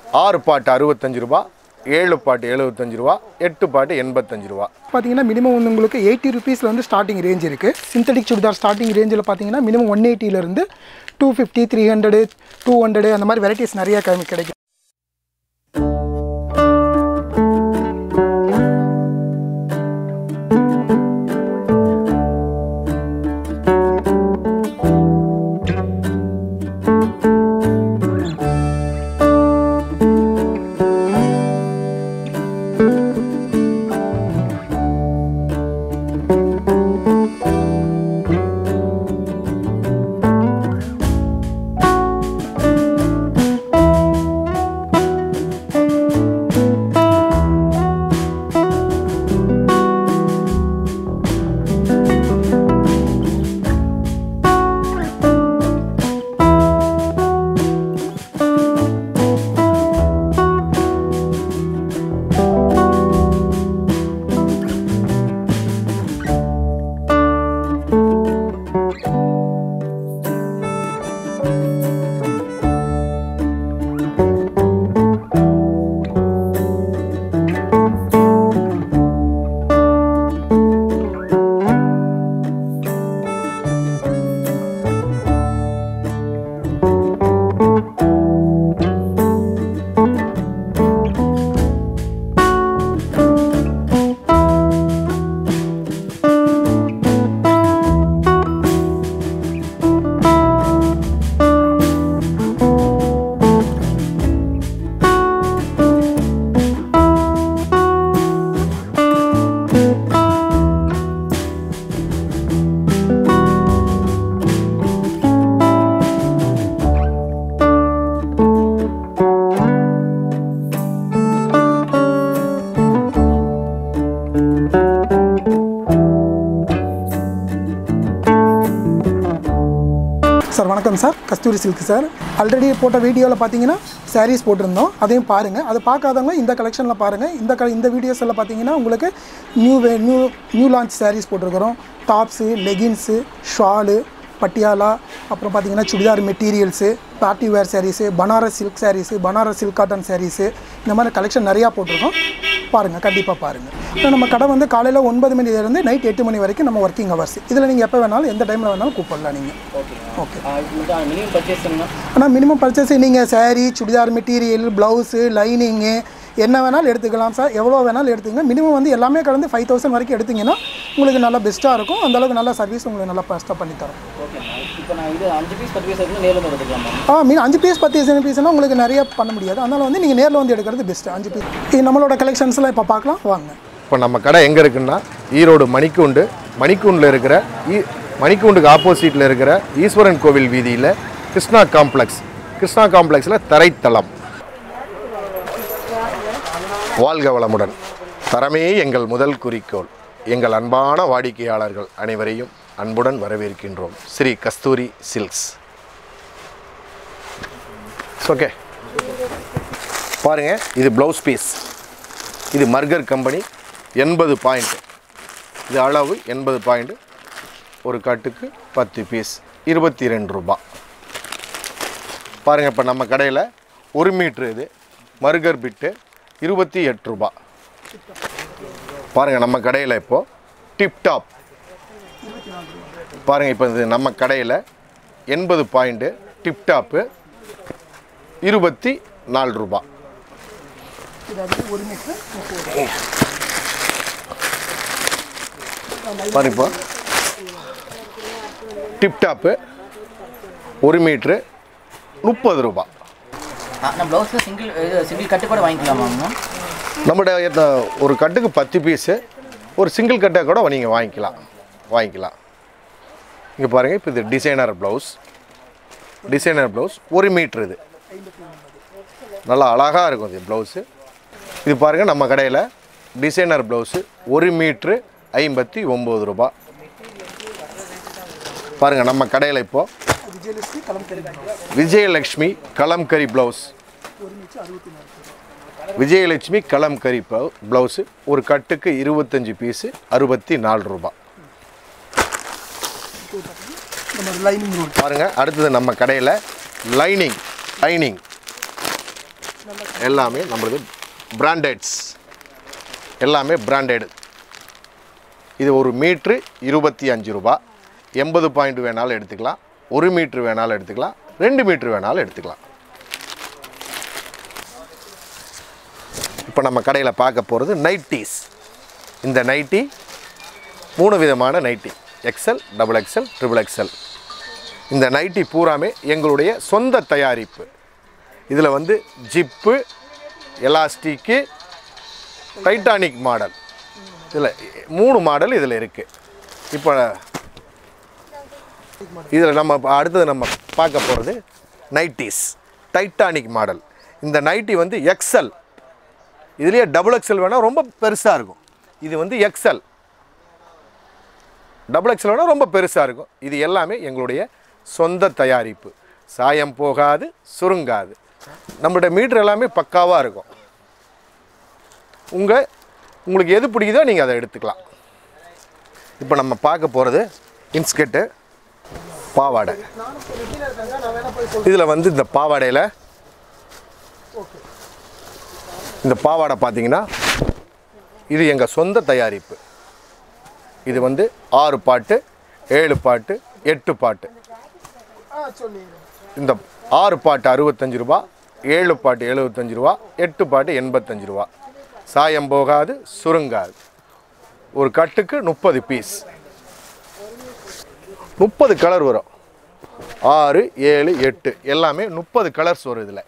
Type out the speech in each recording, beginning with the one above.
ஆறு பாட்டு அறுபத்தஞ்சு ரூபா ஏழு பாட்டு எழுபத்தஞ்சு ரூபா எட்டு பாட்டு எண்பத்தஞ்சு ரூபா பார்த்தீங்கன்னா மினிமம் வந்து உங்களுக்கு எயிட்டி ருபீஸில் வந்து ஸ்டார்டிங் ரேஞ்ச் இருக்குது சிந்தட்டிக் சுடிதார் ஸ்டார்டிங் ரேஞ்சில் பார்த்தீங்கன்னா மினிமம் ஒன் எயிட்டிலேருந்து two fifty three hundred two hundred அந்த மாதிரி வெரைட்டிஸ் நிறைய கிடை- கிடைக்கும் சார் வணக்கம் sir Kasthuri silk sir already போட்ட வீடியோவில் பார்த்தீங்கன்னா சாரீஸ் போட்டிருந்தோம் அதையும் பாருங்கள் அதை பார்க்காதவங்க இந்த கலெக்ஷனில் பாருங்கள் இந்த க இந்த வீடியோஸில் பார்த்தீங்கன்னா உங்களுக்கு new way new new launch sarees போட்டிருக்கிறோம் டாப்ஸு லெகின்ஸு ஷாலு பட்டியாலா அப்புறம் பார்த்தீங்கன்னா churidar materials party wear sarees Banaras silk sarees Banaras silk cotton sarees இந்த மாதிரி கலெக்ஷன் நிறையா போட்டிருக்கோம் பாருங்கள் கண்டிப்பாக பாருங்கள் இப்போ நம்ம கடை வந்து காலையில் ஒன்பது மணிலேருந்து நைட் எட்டு மணி வரைக்கும் நம்ம ஒர்க்கிங் ஹவர்ஸ் இதில் நீங்கள் எப்போ வேணாலும் எந்த டைமில் வேணாலும் கூப்பிடலாம் நீங்கள் ஓகே மினிமம் பர்ச்சேஸ் பண்ணணும் ஆனால் மினிமம் பர்ச்சேஸ் நீங்கள் saree churidar material blouse lining என்ன வேணாலும் எடுத்துக்கலாம் சார் எவ்வளோ வேணாலும் எடுத்துங்க மினிமம் வந்து எல்லாமே கலந்து ஃபைவ் தௌசண்ட் வரைக்கும் எடுத்தீங்கன்னா உங்களுக்கு நல்லா பெஸ்ட்டாக இருக்கும் அந்த அளவுக்கு நல்ல சர்வீஸ் உங்களுக்கு நல்லா பெஸ்ட்டாக பண்ணித்தரோம் ஓகே இப்போ நான் இது அஞ்சு பீஸ் பத்து பீஸ் எடுத்து நேரில் வந்து எடுத்துக்கலாம் மேம் ஆ மீன் அஞ்சு பீஸ் பத்து பீஸ் பீஸ்னால் உங்களுக்கு நிறைய பண்ண முடியாது அதனால் வந்து நீங்கள் நேரில் வந்து எடுக்கிறது பெஸ்ட்டு அஞ்சு பீஸ் இது நம்மளோட கலெக்ஷன்ஸ்லாம் இப்போ பார்க்கலாம் வாங்க இப்போ நம்ம கடை எங்கே இருக்குன்னா ஈரோடு மணிக்கூண்டு மணிக்கூண்டில் இருக்கிற ஈ மணிக்கூண்டுக்கு ஆப்போசிட்டில் இருக்கிற ஈஸ்வரன் கோவில் வீதியில் கிருஷ்ணா காம்ப்ளெக்ஸ் கிருஷ்ணா காம்ப்ளெக்ஸில் தரைத்தளம் வாழ்க வளமுடன் தரமே எங்கள் முதல் குறிக்கோள் எங்கள் அன்பான வாடிக்கையாளர்கள் அனைவரையும் அன்புடன் வரவேற்கின்றோம் ஸ்ரீ கஸ்தூரி சில்க்ஸ் ஓகே பாருங்க இது ப்ளவுஸ் பீஸ் இது மர்கர் கம்பெனி எண்பது பாயிண்ட் இது அளவு எண்பது பாயிண்ட் ஒரு கட்டுக்கு பத்து பீஸ் இருபத்தி ரெண்டு ரூபா பாருங்கள் இப்போ நம்ம கடையில் ஒரு மீட்ரு இது மர்கர் பிட்டு இருபத்தி எட்டு ரூபா பாருங்கள் நம்ம கடையில் இப்போது டிப்டாப் பாருங்கள் இப்போ இது நம்ம கடையில் எண்பது பாயிண்ட்டு டிப்டாப்பு இருபத்தி நாலு ரூபா ஒரு மீட்டர் பாருங்க இப்போ டிப்டாப்பு ஒரு மீட்ரு முப்பது ரூபா நான் ப்ளவுஸில் சிங்கிள் இது சிங்கிள் கட்டு கூட வாங்கிக்கலாமா மேம் நம்மகிட்ட எத்த- ஒரு கட்டுக்கு பத்து பீஸு ஒரு சிங்கிள் கட்டை கூட நீங்கள் வாங்கிக்கலாம் வாங்கிக்கலாம் இங்கே பாருங்கள் இப்போ இது டிசைனர் ப்ளவுஸ் டிசைனர் ப்ளவுஸ் ஒரு மீட்ரு இது நல்லா அழகாக இருக்கும் இது ப்ளவுஸு இது பாருங்கள் நம்ம கடையில் டிசைனர் ப்ளவுஸு ஒரு மீட்ரு ஐம்பத்தி ஒம்பது ரூபா பாருங்கள் நம்ம கடையில் இப்போது விஜயலட்சுமி கலம்கரி விஜயலட்சுமி கலம்கரி ப்ளவுஸ் விஜயலட்சுமி கலம்கரி ப்ளவுஸு ஒரு கட்டுக்கு இருபத்தஞ்சி பீஸு அறுபத்தி நாலு ரூபாய் நம்ம லைனிங் ரோல் பாருங்கள் அடுத்தது நம்ம கடையில் லைனிங் லைனிங் எல்லாமே நம்மளது பிராண்டட்ஸ் எல்லாமே பிராண்டட் இது ஒரு மீட்ரு இருபத்தி அஞ்சு ரூபா எண்பது பாயிண்ட் வேணாலும் எடுத்துக்கலாம் ஒரு மீட்ரு வேணாலும் எடுத்துக்கலாம் ரெண்டு மீட்ரு வேணாலும் எடுத்துக்கலாம் இப்போ நம்ம கடையில் பார்க்க போகிறது நைட்டீஸ் இந்த நைட்டி மூணு விதமான nightie XL double XL triple XL இந்த நைட்டி பூராமே எங்களுடைய சொந்த தயாரிப்பு இதில் வந்து ஜிப்பு எலாஸ்டிக்கு டைட்டானிக் மாடல் இதில் மூணு மாடல் இதில் இருக்குது இப்போ இதில் நம்ம இப்ப அடுத்தது நம்ம பார்க்க போகிறது நைட்டிஸ் டைட்டானிக் மாடல் இந்த நைட்டி வந்து எக்ஸல் இதுலேயே டபுள் எக்ஸல் வேணால் ரொம்ப பெருசாக இருக்கும் இது வந்து எக்ஸல் டபுள் எக்ஸல் வேணால் ரொம்ப பெருசாக இருக்கும் இது எல்லாமே எங்களுடைய சொந்த தயாரிப்பு சாயம் போகாது சுருங்காது நம்மளுடைய மீட்ரு எல்லாமே பக்காவாக இருக்கும் உங்கள் உங்களுக்கு எது பிடிக்குதோ நீங்கள் அதை எடுத்துக்கலாம் இப்போ நம்ம பார்க்க போகிறது இன்ஸ்கெட்டு பாவாடை இதில் வந்து இந்த பாவாடையில் இந்த பாவாடை பார்த்தீங்கன்னா இது எங்கள் சொந்த தயாரிப்பு இது வந்து ஆறு பாட்டு ஏழு பாட்டு எட்டு பாட்டு இந்த ஆறு பாட்டு அறுபத்தஞ்சு ரூபா ஏழு பாட்டு எழுபத்தஞ்சு ரூபா எட்டு பாட்டு எண்பத்தஞ்சு ரூபா சாயம் போகாது சுருங்காது ஒரு கட்டுக்கு முப்பது பீஸ் முப்பது கலர் வரும் ஆறு ஏழு எட்டு எல்லாமே முப்பது கலர்ஸ் வரும் இதில்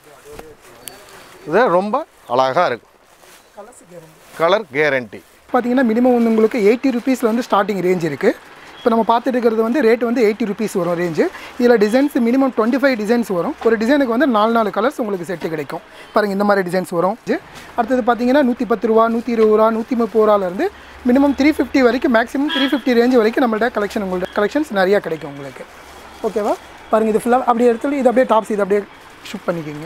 இது ரொம்ப அழகாக இருக்கும் கலர் கேரண்டி பார்த்தீங்கன்னா மினிமம் வந்து உங்களுக்கு எயிட்டி ருபீஸில் வந்து ஸ்டார்டிங் ரேஞ்ச் இருக்குது இப்போ நம்ம பார்த்துட்டு இருக்கிறது வந்து ரேட் வந்து எயிட்டி ருபீஸ் வரும் ரேஞ்சு இதில் designs minimum twenty five designs வரும் ஒரு டிசைனுக்கு வந்து நாலு நாலு கலர்ஸ் உங்களுக்கு செட்டு கிடைக்கும் பாருங்கள் இந்த மாதிரி டிசைன்ஸ் வரும் இது. அடுத்தது பார்த்தீங்கன்னா நூற்றி பத்து ரூபா நூற்றி இருபது ரூபா நூற்றி முப்பது ரூபாலேருந்து மினிமம் த்ரீ ஃபிஃப்டி வரைக்கும் மேக்ஸிமம் த்ரீ ஃபிஃப்டி ரேஞ்ச் வரைக்கும் நம்மள்ட்ட கலெக்ஷன் உங்கள்ட்ட கலெக்ஷன்ஸ் நிறையா கிடைக்கும் உங்களுக்கு ஓகேவா பாருங்கள் இது ஃபுல்லாக அப்படியே எடுத்துட்டு இது அப்படியே டாப்ஸ் இது அப்படியே ஷிஃப்ட் பண்ணிக்கிங்க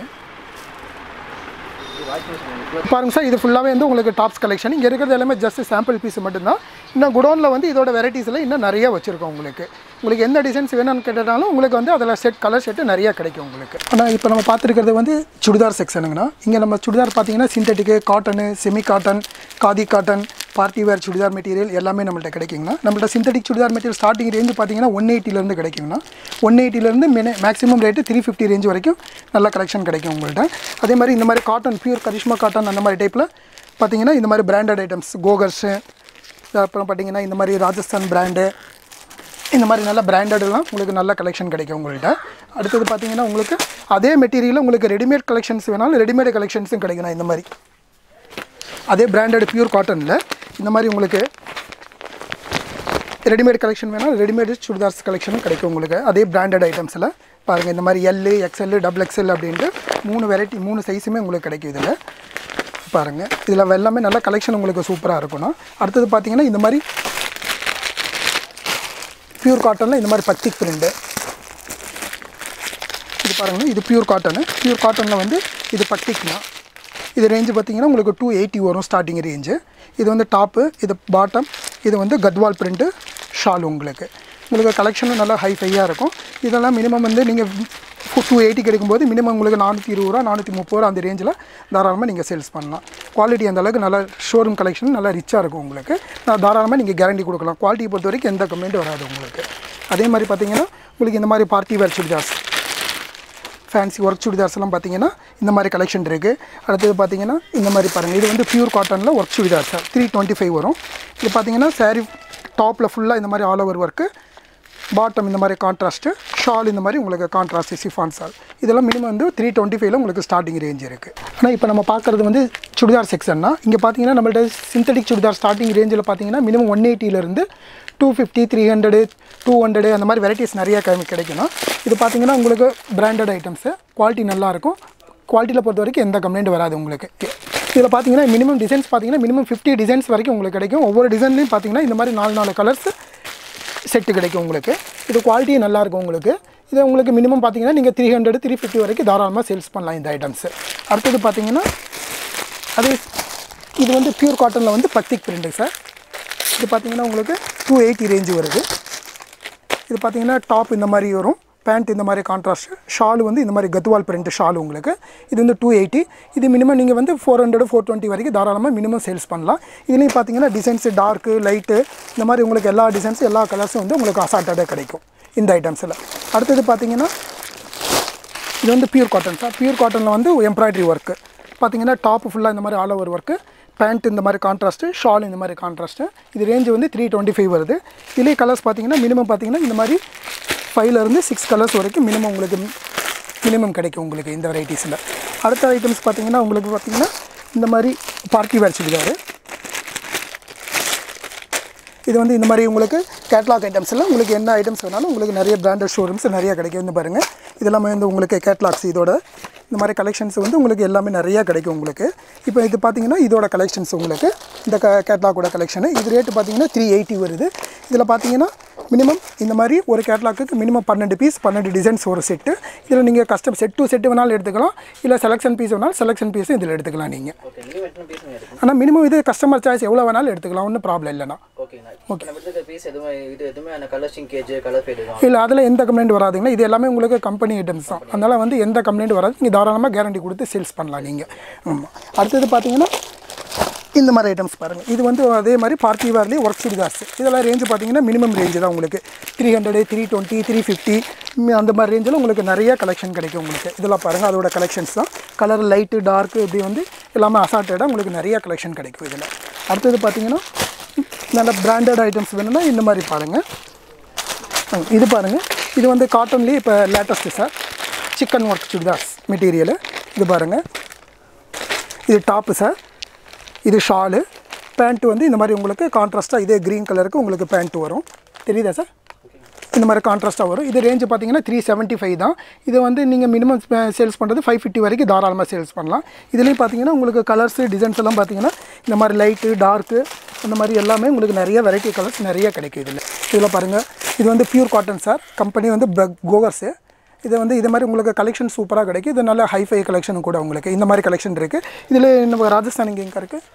பாருங்க சார் இது ஃபுல்லாகவே வந்து உங்களுக்கு டாப்ஸ் கலெக்ஷன் இங்கே இருக்கிறது எல்லாமே ஜஸ்ட் சாம்பிள் பீஸ் மட்டும்தான் இன்னும் குடோனில் வந்து இதோட வெரைட்டிஸில் இன்னும் நிறைய வச்சுருக்கோம் உங்களுக்கு உங்களுக்கு எந்த டிசைன்ஸ் வேணும்னு கேட்டாலும் உங்களுக்கு வந்து அதில் செட் கலர் செட்டு நிறைய கிடைக்கும் உங்களுக்கு ஆனால் இப்போ நம்ம பார்த்துருக்கிறது வந்து சுடிதார் செக்ஷனுங்கண்ணா இங்கே நம்ம சுடிதார் பார்த்தீங்கன்னா synthetic cotton semi cotton khadi cotton party wear churidar material எல்லாமே நம்மள்ட்ட கிடைக்குங்கண்ணா நம்மள்ட்ட synthetic churidar material starting range பார்த்தீங்கன்னா ஒன் எயிட்டிலேருந்து கிடைக்குங்கண்ணா ஒன் எயிட்டிலேருந்து mini maximum rate three fifty range வரைக்கும் நல்ல கலெக்ஷன் கிடைக்கும் உங்கள்கிட்ட அதே மாதிரி இந்த மாதிரி காட்டன் பியூர் கரிஷ்மா காட்டன் அந்த மாதிரி டைப்பில் பார்த்தீங்கன்னா இந்த மாதிரி பிராண்டட் ஐட்டம்ஸ் கோகர்ஸு அப்புறம் பார்த்தீங்கன்னா இந்த மாதிரி ராஜஸ்தான் பிராண்டு இந்த மாதிரி நல்ல பிராண்டட்லாம் உங்களுக்கு நல்ல கலெக்ஷன் கிடைக்கும் உங்கள்கிட்ட அடுத்தது பார்த்தீங்கன்னா உங்களுக்கு அதே மெட்டீரியலில் உங்களுக்கு ரெடிமேட் கலெக்ஷன்ஸ் வேணாலும் ரெடிமேட் கலெக்ஷன்ஸும் கிடைக்கணும் இந்த மாதிரி அதே பிராண்டட் பியூர் காட்டனில் இந்த மாதிரி உங்களுக்கு ரெடிமேட் கலெக்ஷன் வேணால் ரெடிமேட் சுடிதார்ஸ் கலெக்ஷனும் கிடைக்கும் உங்களுக்கு அதே பிராண்டட் ஐட்டம்ஸில் பாருங்கள் இந்த மாதிரி எல்லு எக்ஸ்எல் டபுள் எக்ஸ்எல் அப்படின்ட்டு மூணு வெரைட்டி மூணு சைஸுமே உங்களுக்கு கிடைக்கும் இதில் பாருங்கள் இதில் எல்லாமே நல்ல கலெக்ஷன் உங்களுக்கு சூப்பராக இருக்கும்னா அடுத்தது பார்த்தீங்கன்னா இந்த மாதிரி பியூர் காட்டனில் இந்த மாதிரி பத்திக் பிரிண்டு இது பாருங்கள் இது பியூர் காட்டனு பியூர் காட்டனில் வந்து இது பட்டிக்னா இது ரேஞ்சு பார்த்தீங்கன்னா உங்களுக்கு டூ எயிட்டி வரும் ஸ்டார்டிங் ரேஞ்சு இது வந்து டாப்பு இது பாட்டம் இது வந்து கத்வால் பிரிண்ட்டு ஷால் உங்களுக்கு உங்களுக்கு கலெக்ஷனும் நல்லா ஹை ஃபையாக இருக்கும் இதெல்லாம் மினிமம் வந்து நீங்கள் டூ எயிட்டி கிடைக்கும்போது மினிமம் உங்களுக்கு நானூற்றி இருபது ரூபா நானூற்றி முப்பது ரூபா அந்த ரேஞ்சில் தாராளமாக நீங்கள் சேல்ஸ் பண்ணலாம் குவாலிட்டி அந்த அளவுக்கு நல்லா ஷோரூம் கலெக்ஷன் நல்லா ரிச்சாக இருக்கும் உங்களுக்கு நான் தாராளமாக நீங்கள் கேரண்டி கொடுக்கலாம் குவாலிட்டி பொறுத்த வரைக்கும் எந்த கம்ப்ளைண்ட்டும் வராது உங்களுக்கு அதே மாதிரி பார்த்தீங்கன்னா உங்களுக்கு இந்த மாதிரி party wear churidars fancy work churidars எல்லாம் பார்த்தீங்கன்னா இந்த மாதிரி கலெக்ஷன் இருக்குது அடுத்தது பார்த்தீங்கன்னா இந்த மாதிரி பாருங்கள் இது வந்து பியூர் காட்டனில் work churidar sir three twenty five வரும் இது பார்த்தீங்கன்னா saree டாப்பில் ஃபுல்லாக இந்த மாதிரி ஆல் ஓவர் ஒர்க்கு பாட்டம் இந்த மாதிரி கான்ட்ராஸ்ட்டு ஷால் இந்த மாதிரி உங்களுக்கு கான்ட்ராஸ்ட் சிஃபான் ஷால் இதெல்லாம் மினிமம் வந்து த்ரீ டுவெண்ட்டி ஃபைவ்ல உங்களுக்கு ஸ்டார்டிங் ரேஞ்ச் இருக்குது ஆனால் இப்போ நம்ம பார்க்குறது வந்து சுடிதார் செக்ஷன்னா இங்கே பார்த்தீங்கன்னா நம்மள்ட்ட சிந்தட்டிக் சுடிதார் ஸ்டார்டிங் ரேஞ்சில் பார்த்தீங்கன்னா மினிமம் ஒன் எயிட்டிலேருந்து two fifty three hundred two hundred அந்த மாதிரி வெரைட்டிஸ் நிறையா கிடை- கிடைக்கணும் இது பார்த்தீங்கன்னா உங்களுக்கு பிராண்டட் ஐட்டம்ஸு குவாலிட்டி நல்லாயிருக்கும் குவாலிட்டியில் பொறுத்த வரைக்கும் எந்த கம்ப்ளைண்ட் வராது உங்களுக்கு இதில் பார்த்தீங்கன்னா மினிமம் டிசைன்ஸ் பார்த்தீங்கன்னா மினிமம் ஃபிஃப்டி டிசைன்ஸ் வரைக்கும் உங்களுக்கு கிடைக்கும் ஒவ்வொரு டிசைன்லையும் பார்த்தீங்கன்னா இந்த மாதிரி நாலு நாலு கலர்ஸ் செட்டு கிடைக்கும் உங்களுக்கு இது குவாலிட்டி நல்லா இருக்கும் உங்களுக்கு இது உங்களுக்கு மினிமம் பார்த்தீங்கன்னா நீங்கள் த்ரீ ஹண்ட்ரட் த்ரீ ஃபிஃப்டி வரைக்கும் தாராளமாக சேல்ஸ் பண்ணலாம் இந்த ஐட்டம்ஸு அடுத்தது பார்த்தீங்கன்னா அது இது வந்து பியூர் காட்டனில் வந்து பத்திக் பிரிண்டு சார் இது பார்த்தீங்கன்னா உங்களுக்கு டூ எயிட்டி ரேஞ்சு வருது இது பார்த்தீங்கன்னா டாப் இந்த மாதிரி வரும் பேண்ட் இந்த மாதிரி கான்ட்ராஸ்ட் ஷால் வந்து இந்த மாதிரி கத்வால் பிரிண்ட் ஷால் உங்களுக்கு இது வந்து டூ எயிட்டி இது மினிமம் நீங்கள் வந்து ஃபோர் ஹண்ட்ரட் ஃபோர் டுவெண்ட்டி வரைக்கும் தாராளமாக மினிமம் சேல்ஸ் பண்ணலாம் இதுலேயும் பார்த்தீங்கன்னா டிசைன்ஸ் டார்க்கு லைட்டு இந்த மாதிரி உங்களுக்கு எல்லா டிசைன்ஸ் எல்லா கலர்ஸும் வந்து உங்களுக்கு அசால்ட்டாக கிடைக்கும் இந்த ஐட்டம்ஸில் அடுத்தது பார்த்தீங்கன்னா இது வந்து பியூர் காட்டன் சார் பியூர் காட்டனில் வந்து எம்ப்ராய்டரி ஒர்க்கு பார்த்தீங்கன்னா டாப் ஃபுல்லாக இந்த மாதிரி ஆல் ஓவர் ஒர்க்கு பேண்ட் இந்த மாதிரி கான்ட்ராஸ்ட்டு ஷால் இந்த மாதிரி கான்ட்ராஸ்ட்டு இது ரேஞ்சு வந்து த்ரீ டுவெண்ட்டி ஃபைவ் வருது இதுலேயே கலர்ஸ் பார்த்தீங்கன்னா மினிமம் பார்த்தீங்கன்னா இந்த மாதிரி ஃபைவ்லேருந்து சிக்ஸ் கலர்ஸ் வரைக்கும் மினிமம் உங்களுக்கு மினிமம் கிடைக்கும் உங்களுக்கு இந்த வெரைட்டிஸில் அடுத்த ஐட்டம்ஸ் பார்த்தீங்கன்னா உங்களுக்கு பார்த்தீங்கன்னா இந்த மாதிரி பார்ட்டி வேர் சுடிதாரு இது வந்து இந்த மாதிரி உங்களுக்கு கேட்லாக் ஐட்டம்ஸில் உங்களுக்கு என்ன ஐட்டம்ஸ் வேணாலும் உங்களுக்கு நிறைய பிராண்டட் ஷோரூம்ஸ் நிறைய கிடைக்கும் இந்த பாருங்கள் இதெல்லாமே வந்து உங்களுக்கு கேட்லாக்ஸ் இதோட இந்த மாதிரி கலெக்ஷன்ஸ் வந்து உங்களுக்கு எல்லாமே நிறையா கிடைக்கும் உங்களுக்கு இப்போ இது பார்த்தீங்கன்னா இதோட கலெக்ஷன்ஸ் உங்களுக்கு இந்த க கேட்லாக்கோட கலெக்ஷனு இது ரேட்டு பார்த்தீங்கன்னா த்ரீ எயிட்டி வருது இதில் பார்த்தீங்கன்னா மினிமம் இந்த மாதிரி ஒரு கேட்லாக்கு மினிமம் பன்னெண்டு பீஸ் பன்னெண்டு டிசைன்ஸ் ஒரு செட்டு இதில் நீங்கள் கஸ்டம் செட் டு செட்டு வேணாலும் எடுத்துக்கலாம் இல்லை செலெக்ஷன் பீஸ் வேணாலும் செலெக்ஷன் பீஸும் இதில் எடுத்துக்கலாம் நீங்கள் ஓகே மினிமம் எத்தனை பீஸ் எடுக்கும் ஆனால் மினிமம் இது கஸ்டமர் சாய்ஸ் எவ்வளோ வேணாலும் எடுத்துக்கலாம் ஒன்றும் ப்ராப்ளம் இல்லைண்ணா ஓகேண்ணா இப்போ நம்ம எடுத்துக்க பீஸ் எதுவுமே இது எதுவுமே அந்த கலர் சிங்கேஜ் கலர் ஃபேட் எதுவும் இல்லை அதில் எந்த கம்ப்ளைண்ட் வராதுங்களா இது எல்லாமே உங்களுக்கு கம்பெனி ஐட்டம்ஸ் தான் அதனால் வந்து எந்த கம்ப்ளைண்ட் வராது நீங்கள் தாராளமாக கேரண்டி கொடுத்து சேல்ஸ் பண்ணலாம் நீங்கள் ஆமாம் அடுத்தது பார்த்தீங்கன்னா இந்த மாதிரி ஐட்டம்ஸ் பாருங்கள் இது வந்து அதே மாதிரி பார்ட்டி வேர்லேயே ஒர்க் சுடிதார்ஸ் இதெல்லாம் ரேஞ்சு பார்த்தீங்கன்னா மினிமம் ரேஞ்சு தான் உங்களுக்கு three hundred three twenty three fifty அந்த மாதிரி ரேஞ்சில் உங்களுக்கு நிறைய கலெக்ஷன் கிடைக்கும் உங்களுக்கு இதெல்லாம் பாருங்கள் அதோட கலெக்ஷன்ஸ் தான் கலர் லைட்டு டார்க்கு இப்படி வந்து எல்லாமே அசால்ட்டடாக உங்களுக்கு நிறைய கலெக்ஷன் கிடைக்கும் இதில் அடுத்தது பார்த்தீங்கன்னா நல்ல பிராண்டட் ஐட்டம்ஸ் வேணும்னா இந்த மாதிரி பாருங்கள் ஆ, இது பாருங்கள் இது வந்து காட்டன்லேயே இப்போ latest sir chikan work churidars material இது பாருங்கள் இது டாப்பு சார் இது ஷாலு பேண்ட்டு வந்து இந்த மாதிரி உங்களுக்கு கான்ட்ராஸ்ட்டாக இதே க்ரீன் கலருக்கு உங்களுக்கு பேண்ட் வரும் தெரியுதா சார் இந்த மாதிரி கான்ட்ராஸ்ட்டாக வரும் இது ரேஞ்சு பார்த்தீங்கன்னா த்ரீ செவன்ட்டி ஃபைவ் தான் இது வந்து நீங்கள் மினிமம் சேல்ஸ் பண்ணுறது ஃபைவ் ஃபிஃப்டி வரைக்கும் தாராளமாக சேல்ஸ் பண்ணலாம் இதுலேயும் பார்த்தீங்கன்னா உங்களுக்கு கலர்ஸு டிசைன்ஸ் எல்லாம் பார்த்தீங்கன்னா இந்த மாதிரி லைட்டு டார்க்கு அந்த மாதிரி எல்லாமே உங்களுக்கு நிறைய வெரைட்டி கலர்ஸ் நிறைய கிடைக்கும் இதில் இதில் பாருங்கள் இது வந்து பியூர் காட்டன் சார் கம்பெனி வந்து கோகர்ஸு இது வந்து இது மாதிரி உங்களுக்கு கலெக்ஷன் சூப்பராக கிடைக்கும் இது நல்ல ஹைஃபை கலெக்ஷன் கூட உங்களுக்கு இந்த மாதிரி கலெக்ஷன் இருக்குது இதில் நம்ம ராஜஸ்தான் இங்கே எங்கே இருக்குது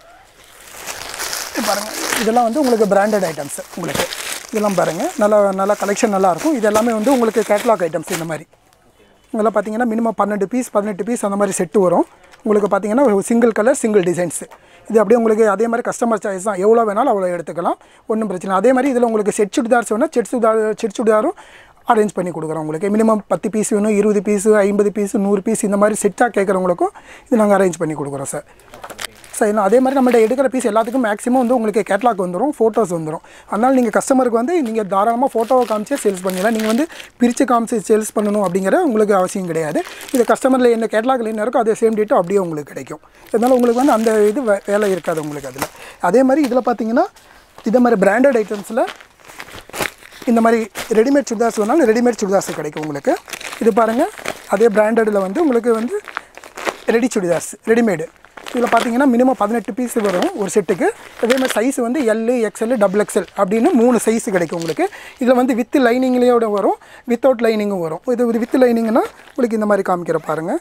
இது பாருங்கள் இதெல்லாம் வந்து உங்களுக்கு பிராண்டட் ஐட்டம்ஸ் உங்களுக்கு இதெல்லாம் பாருங்கள் நல்லா நல்லா கலெக்ஷன் நல்லாயிருக்கும் இது எல்லாமே வந்து உங்களுக்கு கேட்லாக் ஐட்டம்ஸ் இந்த மாதிரி இதெல்லாம் பார்த்தீங்கன்னா மினிமம் பன்னெண்டு பீஸ் பதினெட்டு பீஸ் அந்த மாதிரி செட்டு வரும் உங்களுக்கு பார்த்தீங்கன்னா சிங்கிள் கலர் சிங்கிள் டிசைன்ஸ் இது அப்படியே உங்களுக்கு அதே மாதிரி கஸ்டமர் சாய்ஸ் தான் எவ்வளோ வேணாலும் அவ்வளோ எடுத்துக்கலாம் ஒன்றும் பிரச்சனை இல்லை. அதே மாதிரி இதில் உங்களுக்கு செட் சுடிதார்ஸ் வேணால் செட் சுடிதார் செட் சுடிதாரும் அரேஞ்ச் பண்ணி கொடுக்குறோம் உங்களுக்கு மினிமம் பத்து பீஸ் வேணும் இருபது பீஸு ஐம்பது பீஸு நூறு பீஸ் இந்த மாதிரி செட்டாக கேட்குறவங்களுக்கும் இது நாங்கள் அரேஞ்ச் பண்ணி கொடுக்குறோம் சார் சார் இன்னும் அதே மாதிரி நம்மள்ட்ட எடுக்கிற பீஸ் எல்லாத்துக்கும் மேக்ஸிமம் வந்து உங்களுக்கு கேட்லாக் வந்துடும் ஃபோட்டோஸ் வந்துடும் அதனால் நீங்கள் கஸ்டமருக்கு வந்து நீங்கள் தாராளமாக ஃபோட்டோவை காமிச்சே சேல்ஸ் பண்ணிடலாம் நீங்கள் வந்து பிரித்து காமிச்சு சேல்ஸ் பண்ணணும் அப்படிங்கிற உங்களுக்கு அவசியம் கிடையாது இது கஸ்டமரில் என்ன கேட்லாக்ல என்ன இருக்கோ அதே சேம் டேட்டும் அப்படியே உங்களுக்கு கிடைக்கும் அதனால் உங்களுக்கு வந்து அந்த இது வே- வேலை இருக்காது உங்களுக்கு அதில் அதே மாதிரி இதில் பார்த்தீங்கன்னா இதே மாதிரி பிராண்டட் ஐட்டம்ஸில் இந்த மாதிரி ரெடிமேட் சுடிதார்ஸ் வேணாலும் ரெடிமேட் சுடிதார்ஸ் கிடைக்கும் உங்களுக்கு இது பாருங்கள் அதே பிராண்டடில் வந்து உங்களுக்கு வந்து ரெடி சுடிதார்ஸ் ரெடிமேடு இதில் பார்த்தீங்கன்னா மினிமம் பதினெட்டு பீஸ் வரும் ஒரு செட்டுக்கு அதே மாதிரி சைஸ் வந்து எல்லு எக்ஸ்எல் டபுள் எக்ஸ்எல் அப்படின்னு மூணு சைஸ் கிடைக்கும் உங்களுக்கு இதில் வந்து வித் லைனிங்லேயோட வரும் வித்தவுட் லைனிங்கும் வரும் இது ஒரு வித் லைனிங்னா உங்களுக்கு இந்த மாதிரி காமிக்கிற பாருங்கள்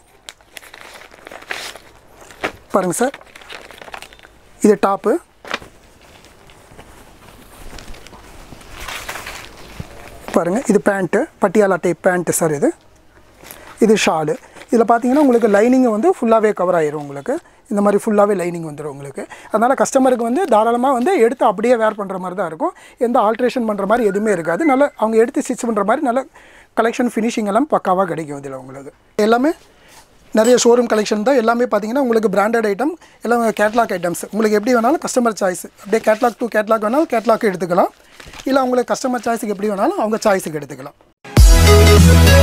பாருங்கள் சார் இது டாப்பு பாருங்கள் இது pant Patiala type pant sir இது இது ஷாலு இதில் பார்த்தீங்கன்னா உங்களுக்கு லைனிங் வந்து ஃபுல்லாகவே கவர் ஆயிரும் உங்களுக்கு இந்த மாதிரி ஃபுல்லாகவே லைனிங் வந்துடும் உங்களுக்கு அதனால் கஸ்டமருக்கு வந்து தாராளமாக வந்து எடுத்து அப்படியே வேர் பண்ணுற மாதிரி தான் இருக்கும் எந்த ஆல்ட்ரேஷன் பண்ணுற மாதிரி எதுவுமே இருக்காது நல்ல அவங்க எடுத்து ஸ்டிச் பண்ணுற மாதிரி நல்ல கலெக்ஷன் ஃபினிஷிங் எல்லாம் பக்காவாக கிடைக்கும் இதில் உங்களுக்கு எல்லாமே நிறைய ஷோரூம் கலெக்ஷன் தான் எல்லாமே பார்த்தீங்கன்னா உங்களுக்கு பிராண்டட் ஐட்டம் எல்லாம் கேட்லாக் ஐட்டம்ஸ் உங்களுக்கு எப்படி வேணாலும் கஸ்டமர் சாய்ஸ் அப்படியே கேட்லாக் டு கேட்லாக் வேணாலும் கேட்லாக் எடுத்துக்கலாம் இல்லை உங்களுக்கு கஸ்டமர் சாய்ஸுக்கு எப்படி வேணாலும் அவங்க சாய்ஸுக்கு எடுத்துக்கலாம்